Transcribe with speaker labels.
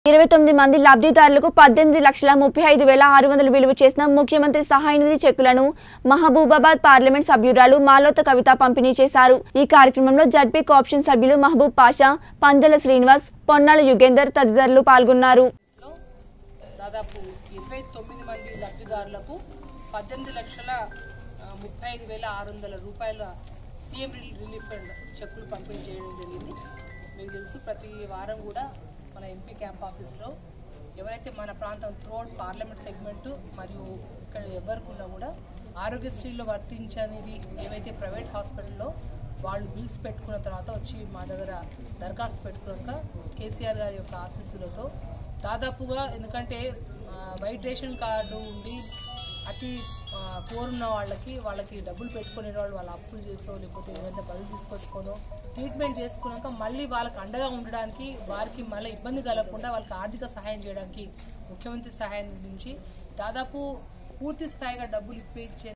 Speaker 1: ఇరవై తొమ్మిది మంది లబ్ధిదారులకు పద్దెనిమిది లక్షల ముప్పై ఐదు వేల ఆరు వందలు విలువ చేసిన ముఖ్యమంత్రి సహాయ నిధి చెక్కులను మహబూబాబాద్ పార్లమెంట్ సభ్యురాలు మాలోత కవిత పంపిణీ చేశారు ఈ కార్యక్రమంలో జడ్పీ కోఆప్షన్ సభ్యులు మహబూబ్ పాషా పంజల శ్రీనివాస్ పొన్నాల యుగేందర్ తదితరులు పాల్గొన్నారు
Speaker 2: లో దాదాపు ఇరవై తొమ్మిది మంది లబ్ధిదారులకు పద్దెనిమిది లక్షల ఆ, ముప్పై ఐదు వేల ఆరు వందల రూపాయల సీఎం రిలీ- రిలీఫ్ ఫండ్ చెక్కులు పంపిణీ చేయడం జరిగింది మీకు తెలుసు ప్రతి వారం కూడా మన ఎంపీ క్యాంప్ ఆఫీస్లో ఎవరైతే మన ప్రాంతం త్రోడ్ పార్లమెంట్ సెగ్మెంట్ మరియు ఇక్కడ ఎవరికున్నా కూడా ఆరోగ్యశ్రీలో వర్తించనివి ఏవైతే ప్రైవేట్ హాస్పిటల్లో వాళ్ళు బిల్స్ పెట్టుకున్న తర్వాత వచ్చి మా దగ్గర దరఖాస్తు పెట్టుకున్నాక కేసీఆర్ గారి యొక్క ఆశీస్సులతో దాదాపుగా ఎందుకంటే ఆ, వైట్ రేషన్ కార్డు ఉండి అతి కోరున్న వాళ్ళకి వాళ్ళకి డబ్బులు పెట్టుకునే వాళ్ళు వాళ్ళు అప్పులు చేసో లేకపోతే ఏదైనా బదులు తీసుకొచ్చుకోనో ట్రీట్మెంట్ చేసుకున్నాక మళ్ళీ వాళ్ళకి అండగా ఉండడానికి వారికి మళ్ళీ ఇబ్బంది కలగకుండా వాళ్ళకి ఆర్థిక సహాయం చేయడానికి ముఖ్యమంత్రి సహాయం నుంచి దాదాపు పూర్తి స్థాయిగా డబ్బులు ఇప్పించే